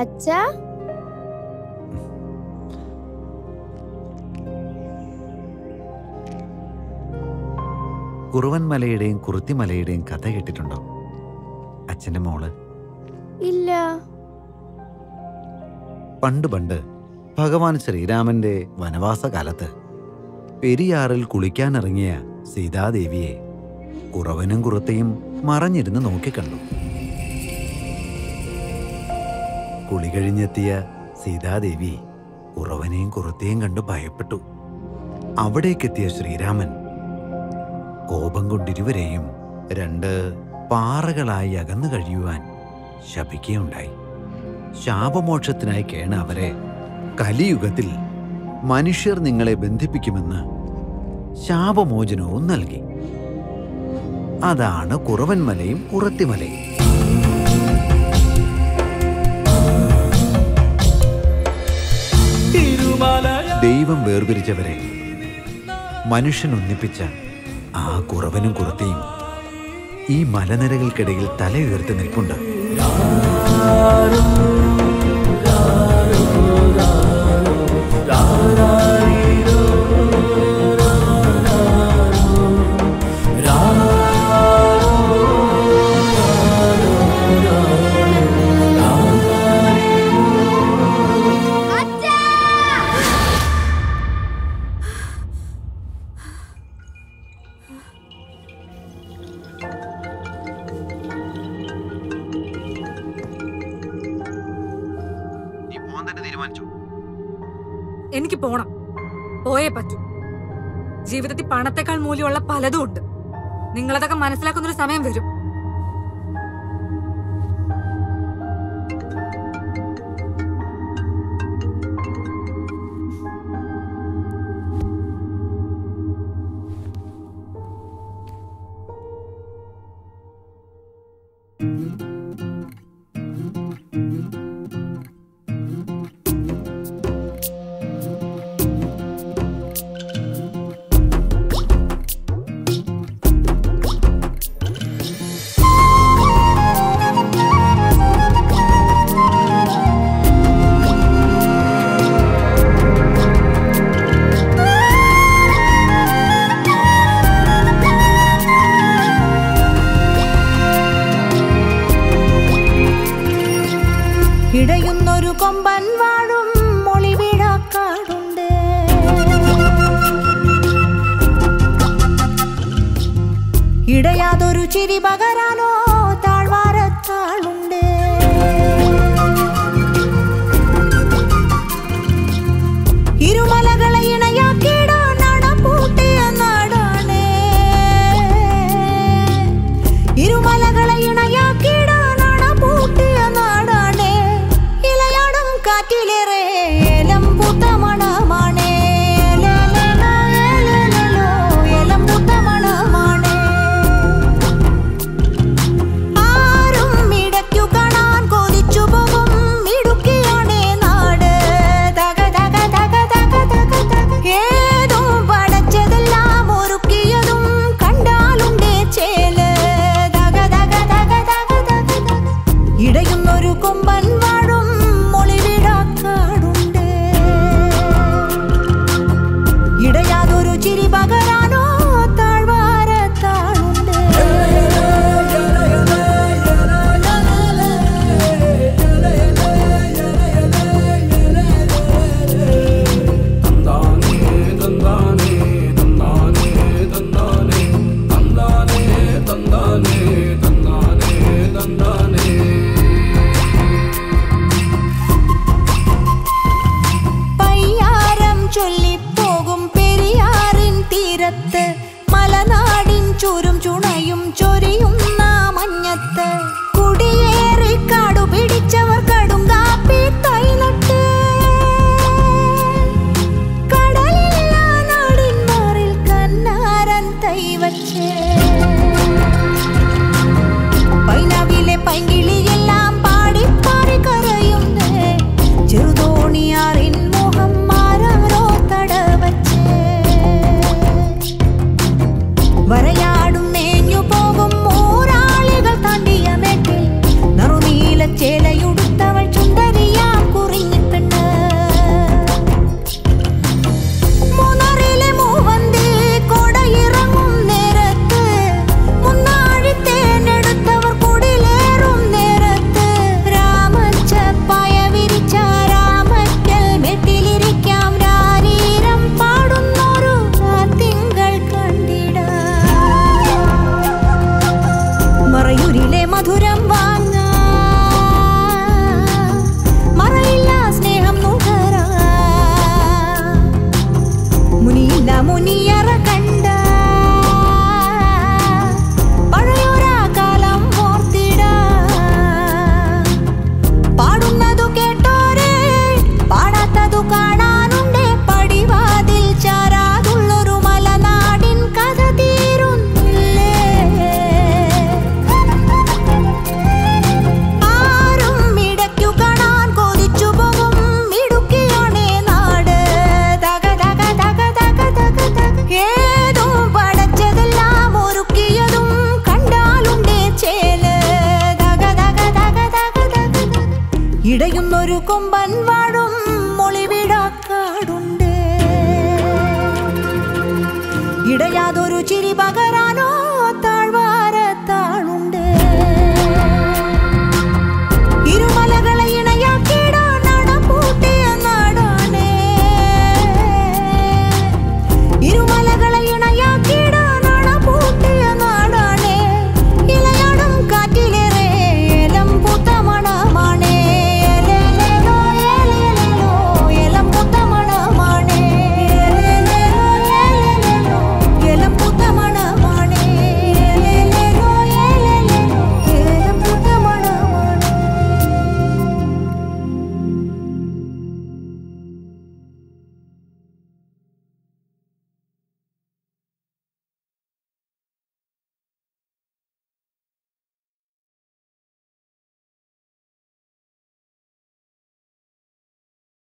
അച്ഛാ കുറുവൻമലയുടെയും കുറുത്തിമലയുടെയും കഥ കേട്ടിട്ടുണ്ടോ അച്ഛന്റെ മോള് ഇല്ല പണ്ട് പണ്ട് ഭഗവാൻ ശ്രീരാമന്റെ വനവാസകാലത്ത് പെരിയാറിൽ കുളിക്കാനിറങ്ങിയ സീതാദേവിയെ കുറവനും കുറുത്തയും മറഞ്ഞിരുന്ന് നോക്കിക്കണ്ടു കുളി കഴിഞ്ഞെത്തിയ സീതാദേവി കുറവനെയും കുറുത്തയും കണ്ട് ഭയപ്പെട്ടു അവിടേക്കെത്തിയ ശ്രീരാമൻ കോപം കൊണ്ടിരുവരെയും രണ്ട് പാറകളായി അകന്നു കഴിയുവാൻ ശപിക്കുകയുണ്ടായി ശാപമോക്ഷത്തിനായി കേണ അവരെ കലിയുഗത്തിൽ മനുഷ്യർ നിങ്ങളെ ബന്ധിപ്പിക്കുമെന്ന് ശാപമോചനവും നൽകി അതാണ് കുറവൻമലയും കുറത്തിമലയും ദൈവം വേർപിരിച്ചവരെ മനുഷ്യൻ ഒന്നിപ്പിച്ച ആ കുറവനും കുറത്തിയും ഈ മലനിരകൾക്കിടയിൽ തലയുയർത്തി നിൽപ്പുണ്ട് എനിക്ക് പോണം പോയേ പറ്റൂ ജീവിതത്തിൽ പണത്തെക്കാൾ മൂല്യമുള്ള പലതും ഉണ്ട് നിങ്ങളതൊക്കെ മനസ്സിലാക്കുന്നൊരു സമയം വരും ഇടയുന്നൊരു കൊമ്പൻ വാഴും മൊളിവിഴാക്കാടുണ്ട് ഇടയാതൊരു ചിരി പകരാനോ താഴ്വാരത്താളുണ്ട് ഇരുമലകളെ ഇണയാക്കിയിടാൻ അണപൂട്ടിയ നാടാണേ ഇരുമലകളെ ഇണയാക്കിയിടാൻ അണപൂട്ടിയ നാടാണേ ഇലയാടും കാറ്റിലേറെ ഏലം പൂത്ത മണമാണേ ലേലേലോ, ഏലേലേലോ, ഏലം പൂത്ത മണമാണേ ആരും ഇടയ്ക്കു കാണാൻ കൊതിച്ചു പോകും ഇടുക്കിയാണേ നാട് തക തക തക തക തക തക ഏതും പടച്ചതെല്ലാം ഒരുക്കിയതും കണ്ടാലുണ്ടേ ചേല് തക തക തക തക തക തക ഇടയുന്നൊരു കൊമ്പൻ വാഴും മൊളിവിഴാക്കാടുണ്ട് ഇടയാതൊരു ചിരി പകരാനോ താഴ്വാരത്താളുണ്ട് പയ്യാരം ചൊല്ലിപ്പോകും പെരിയാറിൻ തീരത്ത് മലനാടിൻ ചുരും ചുണയും ചൊരിയുന്ന മഞ്ഞത്ത്